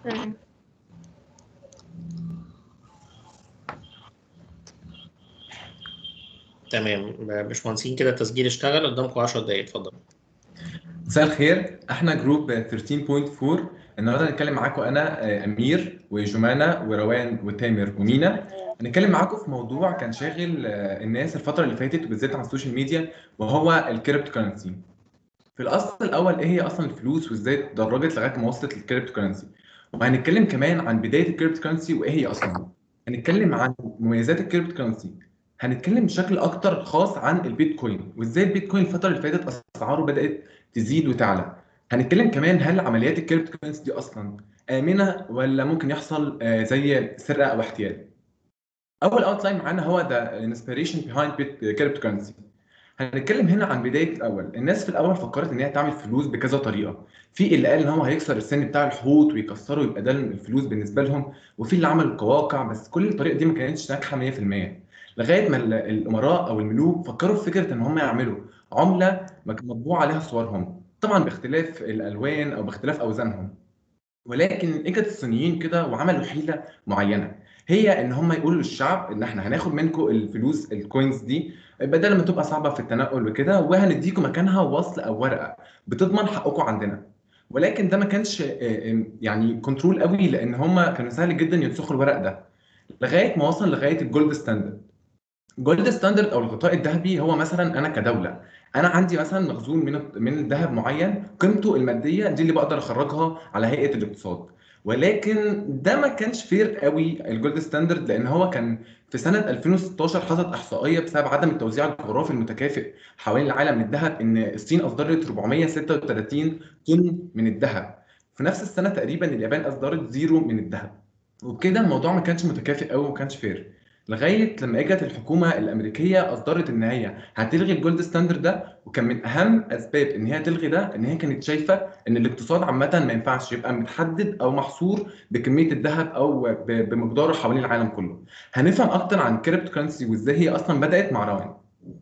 تمام تمام باشمهندسين كده التسجيل اشتغل قدامكم 10 دقايق اتفضل مساء الخير احنا جروب 13.4 النهارده هنتكلم معاكم انا آه، امير وجمانه وروان وتامر ومينا هنتكلم معاكم في موضوع كان شاغل آه، الناس الفتره اللي فاتت وبالذات على السوشيال ميديا وهو الكريبتو كرنسي في الاصل الاول ايه هي اصلا الفلوس وازاي اتدرجت لغايه ما وصلت للكريبتو كرنسي وهنتكلم كمان عن بدايه الكريبتو كرنسي وايه هي اصلا هنتكلم عن مميزات الكريبتو كرنسي هنتكلم بشكل اكتر خاص عن البيتكوين وازاي البيتكوين الفتره اللي فاتت اسعاره بدات تزيد وتعلى هنتكلم كمان هل عمليات الكريبتو كرنسي دي اصلا امنه ولا ممكن يحصل آه، زي سرقه او احتيال اول اوتلاين معانا هو ذا انسبيريشن بيهايند كريبتو كرنسي هنتكلم هنا عن بدايه الاول الناس في الاول فكرت ان هي تعمل فلوس بكذا طريقه في اللي قال ان هو هيكسر السن بتاع الحوت ويكسره يبقى ده الفلوس بالنسبه لهم وفي اللي عمل قواقع بس كل الطريقه دي ما كانتش ناجحه 100% لغايه ما ال- الامراء او الملوك فكروا في فكره ان هم يعملوا عمله مطبوع عليها صورهم طبعا باختلاف الالوان او باختلاف اوزانهم ولكن اجت الصينيين كده وعملوا حيله معينه هي ان هم يقولوا للشعب ان احنا هناخد منكم الفلوس الكوينز دي بدل ما تبقى صعبه في التنقل وكده وهنديكم مكانها وصل او ورقه بتضمن حقكم عندنا ولكن ده ما كانش آه، آه، يعني كنترول قوي لان هم كانوا سهل جدا ينسخوا الورق ده لغايه ما وصل لغايه الجولد ستاندرد جولد ستاندرد او الغطاء الذهبي هو مثلا انا كدوله انا عندي مثلا مخزون من من الذهب معين قيمته الماديه دي اللي بقدر اخرجها على هيئه الاقتصاد ولكن ده ما كانش فير قوي الجولد ستاندرد لان هو كان في سنه 2016 حصلت احصائيه بسبب عدم التوزيع الجغرافي المتكافئ حوالين العالم للذهب ان الصين اصدرت 436 طن من الذهب في نفس السنه تقريبا اليابان اصدرت زيرو من الذهب وبكده الموضوع ما كانش متكافئ قوي وما كانش فير لغايه لما اجت الحكومه الامريكيه اصدرت ان هي هتلغي الجولد ستاندرد ده وكان من اهم اسباب ان هي تلغي ده ان هي كانت شايفه ان الاقتصاد عامه ما ينفعش يبقى متحدد او محصور بكميه الذهب او ب- بمقداره حوالين العالم كله هنفهم اكتر عن كريبتو كرنسي وازاي هي اصلا بدات مع روان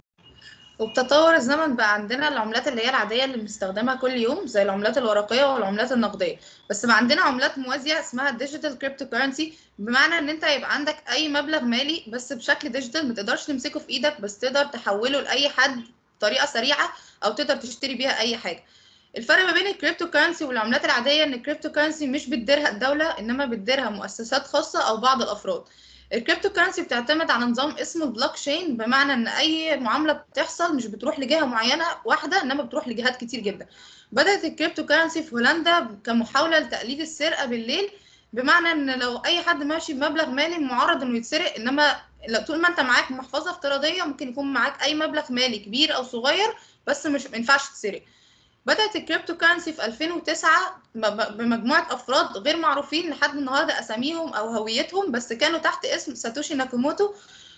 وبتطور الزمن بقى عندنا العملات اللي هي العادية اللي بنستخدمها كل يوم زي العملات الورقية والعملات النقدية بس بقى عندنا عملات موازية اسمها ديجيتال كريبتو كرنسي بمعنى ان انت يبقى عندك اي مبلغ مالي بس بشكل ديجيتال ما تقدرش تمسكه في ايدك بس تقدر تحوله لاي حد بطريقة سريعة او تقدر تشتري بيها اي حاجة الفرق ما بين الكريبتو كرنسي والعملات العادية ان الكريبتو كرنسي مش بتديرها الدولة انما بتديرها مؤسسات خاصة او بعض الافراد الكريبتو كرنسي بتعتمد على نظام اسمه البلوك تشين بمعنى ان اي معامله بتحصل مش بتروح لجهه معينه واحده انما بتروح لجهات كتير جدا بدات الكريبتو كرنسي في هولندا كمحاوله لتقليد السرقه بالليل بمعنى ان لو اي حد ماشي بمبلغ مالي معرض انه يتسرق انما لو طول ما انت معاك محفظه افتراضيه ممكن يكون معاك اي مبلغ مالي كبير او صغير بس مش ما ينفعش تتسرق بدأت الكريبتو كرنسي في 2009 ب- ب- بمجموعة أفراد غير معروفين لحد النهاردة أساميهم أو هويتهم بس كانوا تحت اسم ساتوشي ناكاموتو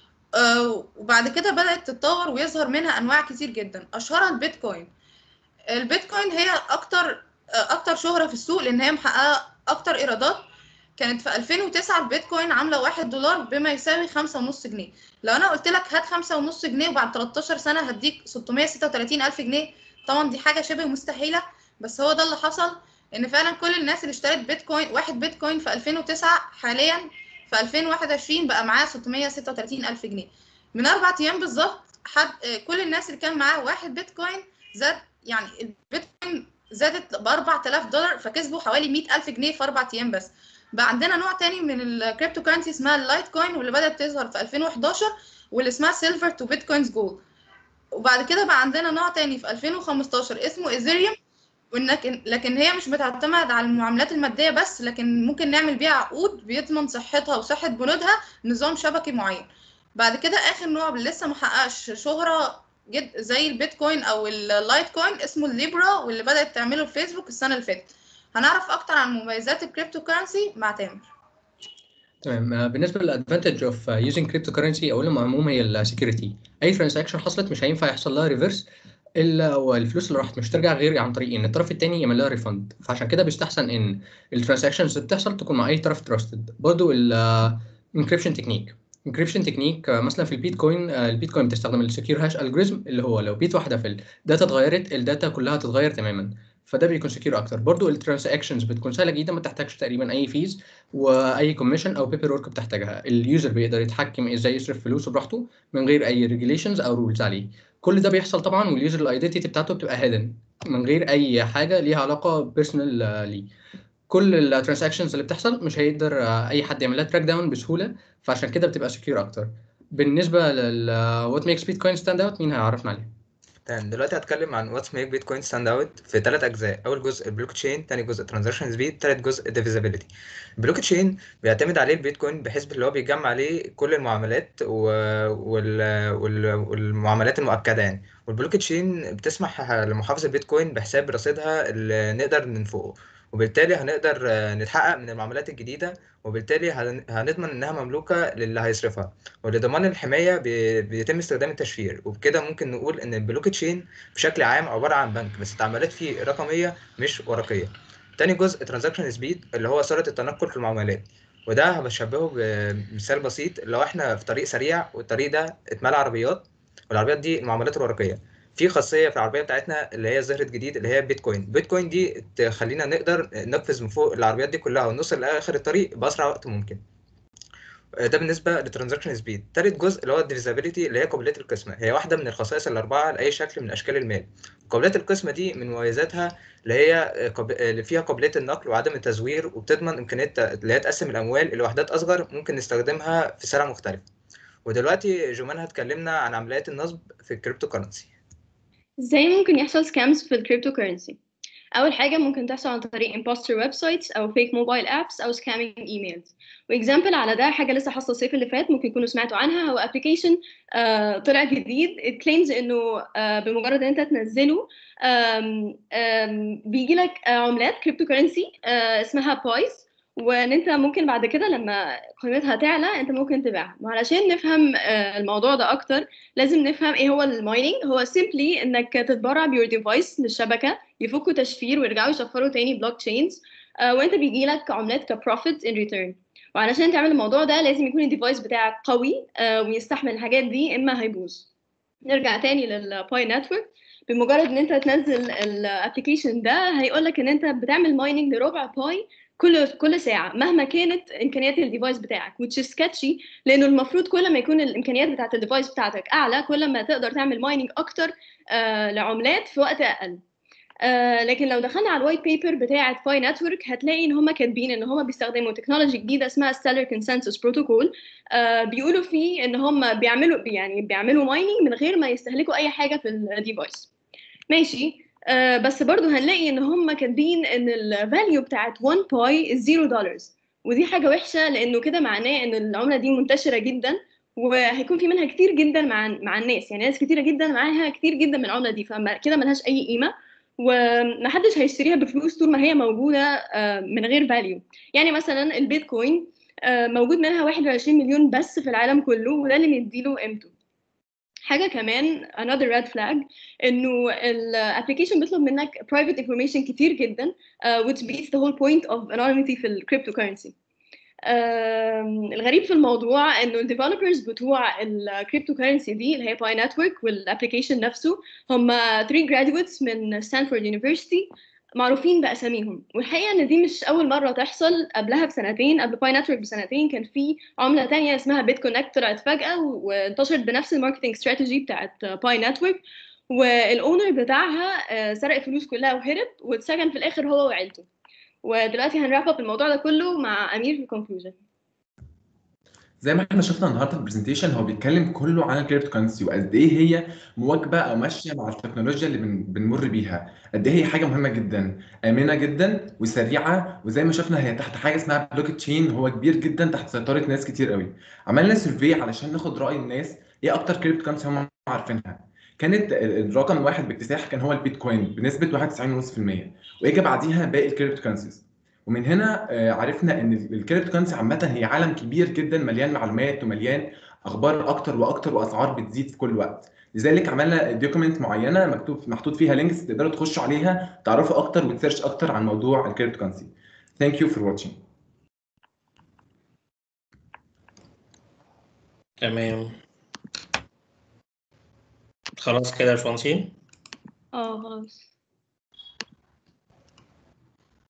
آه، وبعد كده بدأت تتطور ويظهر منها أنواع كتير جدا أشهرها البيتكوين البيتكوين هي أكتر آه، أكتر شهرة في السوق لأن هي محققة أكتر إيرادات كانت في 2009 البيتكوين عاملة واحد دولار بما يساوي خمسة ونص جنيه لو أنا قلت لك هات خمسة ونص جنيه وبعد 13 سنة هديك 636 ألف جنيه طبعا دي حاجه شبه مستحيله بس هو ده اللي حصل ان فعلا كل الناس اللي اشترت بيتكوين واحد بيتكوين في 2009 حاليا في 2021 بقى معاه 636 الف جنيه من اربع ايام بالظبط حد آه، كل الناس اللي كان معاه واحد بيتكوين زاد يعني البيتكوين زادت ب 4000 دولار فكسبوا حوالي 100000 جنيه في اربع ايام بس بقى عندنا نوع تاني من الكريبتو كرنسي اسمها اللايت كوين واللي بدات تظهر في 2011 واللي اسمها سيلفر تو بيتكوينز جولد وبعد كده بقى عندنا نوع تاني في 2015 اسمه ايثيريوم ولكن لكن هي مش بتعتمد على المعاملات الماديه بس لكن ممكن نعمل بيها عقود بيضمن صحتها وصحه بنودها نظام شبكي معين بعد كده اخر نوع اللي لسه محققش شهره جد زي البيتكوين او اللايت كوين اسمه الليبرا واللي بدات تعمله الفيسبوك السنه اللي فاتت هنعرف اكتر عن مميزات الكريبتو كرنسي مع تامر تمام آه، بالنسبه للادفانتج اوف يوزنج كريبتو كرنسي اولا عموما هي السكيورتي اي ترانزاكشن حصلت مش هينفع يحصل لها ريفرس الا والفلوس اللي راحت مش ترجع غير عن طريق ان الطرف الثاني يعمل لها ريفند فعشان كده بيستحسن ان الترانزاكشنز اللي بتحصل تكون مع اي طرف تراستد برضه الانكريبشن تكنيك انكريبشن تكنيك مثلا في البيتكوين آه، البيتكوين بتستخدم السكيور هاش الجوريزم اللي هو لو بيت واحده في الداتا اتغيرت الداتا كلها تتغير تماما فده بيكون سكيور اكتر برضو الترانزاكشنز بتكون سهله جدا ما تحتاجش تقريبا اي فيز واي كوميشن او بيبر ورك بتحتاجها اليوزر بيقدر يتحكم ازاي يصرف فلوسه براحته من غير اي ريجيليشنز او رولز عليه كل ده بيحصل طبعا واليوزر الايدنتيتي بتاعته بتبقى هيدن من غير اي حاجه ليها علاقه بيرسونال ليه كل الترانزاكشنز اللي بتحصل مش هيقدر آه، اي حد يعمل لها تراك داون بسهوله فعشان كده بتبقى سكيور اكتر بالنسبه لل وات ميكس بيتكوين ستاند اوت مين هيعرفنا عليه تمام دلوقتي هتكلم عن واتس ميك بيتكوين ستاند اوت في ثلاث اجزاء اول جزء البلوك تشين تاني جزء ترانزاكشن سبيد تالت جزء ديفيزابيلتي البلوك تشين بيعتمد عليه البيتكوين بحيث اللي هو بيجمع عليه كل المعاملات و... وال... وال... والمعاملات المؤكده يعني والبلوك تشين بتسمح لمحافظ البيتكوين بحساب رصيدها اللي نقدر ننفقه وبالتالي هنقدر آه، نتحقق من المعاملات الجديدة وبالتالي هن- هنضمن إنها مملوكة للي هيصرفها ولضمان الحماية بي- بيتم استخدام التشفير وبكده ممكن نقول إن البلوك تشين بشكل عام عبارة عن بنك بس التعاملات فيه رقمية مش ورقية تاني جزء ترانزاكشن سبيد اللي هو سرعة التنقل في المعاملات وده بشبهه بمثال بسيط لو احنا في طريق سريع والطريق ده اتملى عربيات والعربيات دي المعاملات الورقية في خاصية في العربية بتاعتنا اللي هي ظهرت جديد اللي هي بيتكوين بيتكوين دي تخلينا نقدر نقفز من فوق العربيات دي كلها ونوصل لآخر الطريق بأسرع وقت ممكن ده بالنسبه للترانزاكشن سبيد تالت جزء اللي هو الديفيزابيلتي اللي هي قابليه القسمه هي واحده من الخصائص الاربعه لاي شكل من اشكال المال قابليه القسمه دي من مميزاتها اللي هي قاب- اللي فيها قابليه النقل وعدم التزوير وبتضمن امكانيه ت- اللي هي تقسم الاموال لوحدات اصغر ممكن نستخدمها في سلع مختلفه ودلوقتي جمان هتكلمنا عن عمليات النصب في الكريبتو كرنسي ازاي ممكن يحصل سكامز في الكريبتو كورنسي اول حاجه ممكن تحصل عن طريق imposter ويب سايتس او fake موبايل ابس او سكامينج ايميلز واكزامبل على ده حاجه لسه حاصله الصيف اللي فات ممكن يكونوا سمعتوا عنها هو ابلكيشن طلع جديد it claims انه آه، بمجرد ان انت تنزله بيجي لك عملات كريبتو كورنسي اسمها بايز وان انت ممكن بعد كده لما قيمتها تعلى انت ممكن تبيعها وعلشان نفهم آه، الموضوع ده اكتر لازم نفهم ايه هو المايننج هو simply انك تتبرع بيور ديفايس للشبكه يفكوا تشفير ويرجعوا يشفروا تاني بلوك تشينز وانت بيجي لك عملات كبروفيت ان ريتيرن وعلشان تعمل الموضوع ده لازم يكون الديفايس بتاعك قوي آه، ويستحمل الحاجات دي اما هيبوظ نرجع تاني للباي نتورك بمجرد ان انت تنزل الابلكيشن ده هيقول لك ان انت بتعمل مايننج لربع باي كل كل ساعه مهما كانت امكانيات الديفايس بتاعك which is sketchy لانه المفروض كل ما يكون الامكانيات بتاعت الديفايس بتاعتك اعلى كل ما تقدر تعمل مايننج اكتر آه لعملات في وقت اقل آه لكن لو دخلنا على الوايت بيبر بتاعه باي نتورك هتلاقي ان هم كاتبين ان هم بيستخدموا تكنولوجي جديده اسمها ستيلر كونسنسس بروتوكول آه بيقولوا فيه ان هم بيعملوا يعني بيعملوا مايننج من غير ما يستهلكوا اي حاجه في الديفايس ماشي آه بس برضو هنلاقي ان هم كاتبين ان الفاليو بتاعت 1 باي 0 دولار ودي حاجه وحشه لانه كده معناه ان العمله دي منتشره جدا وهيكون في منها كتير جدا مع مع الناس يعني ناس كتيره جدا معاها كتير جدا من العمله دي فكده ملهاش اي قيمه ومحدش هيشتريها بفلوس طول ما هي موجوده آه، من غير فاليو يعني مثلا البيتكوين آه، موجود منها 21 مليون بس في العالم كله وده اللي مديله قيمته حاجه كمان another red flag انه الابلكيشن بيطلب منك private information كتير جدا uh, which beats the whole point of anonymity في الكريبتو كرنسي الغريب في الموضوع انه الديفلوبرز بتوع الكريبتو كرنسي دي اللي هي باي نتورك والابلكيشن نفسه هم 3 graduates من ستانفورد يونيفرسيتي معروفين باساميهم والحقيقه ان دي مش اول مره تحصل قبلها بسنتين قبل باي نتورك بسنتين كان في عمله تانية اسمها بيت كونكت طلعت فجاه وانتشرت بنفس الماركتنج استراتيجي بتاعت باي نتورك والاونر بتاعها آه، سرق الفلوس كلها وهرب واتسجن في الاخر هو وعيلته ودلوقتي هنراب اب الموضوع ده كله مع امير في الكونكلوجن زي ما احنا شفنا النهارده في البرزنتيشن هو بيتكلم كله عن الكريبتو كرنسي وقد ايه هي مواكبه او ماشيه مع التكنولوجيا اللي بن- بنمر بيها قد ايه هي حاجه مهمه جدا امنه جدا وسريعه وزي ما شفنا هي تحت حاجه اسمها بلوك تشين هو كبير جدا تحت سيطره ناس كتير قوي عملنا سيرفي علشان ناخد راي الناس ايه اكتر كريبتو كرنسي هم عارفينها كانت ال- الرقم واحد باكتساح كان هو البيتكوين بنسبه 91.5% واجى بعديها باقي الكريبتو كرنسيز ومن هنا آه، عرفنا ان ال- الكريبتو كرنسي عامه هي عالم كبير جدا مليان معلومات ومليان اخبار اكتر واكتر واسعار بتزيد في كل وقت لذلك عملنا دوكيمنت معينه مكتوب محطوط فيها لينكس تقدروا تخشوا عليها تعرفوا اكتر وتسيرش اكتر عن موضوع الكريبتو كرنسي ثانك يو فور واتشنج تمام خلاص كده يا باشمهندسين اه خلاص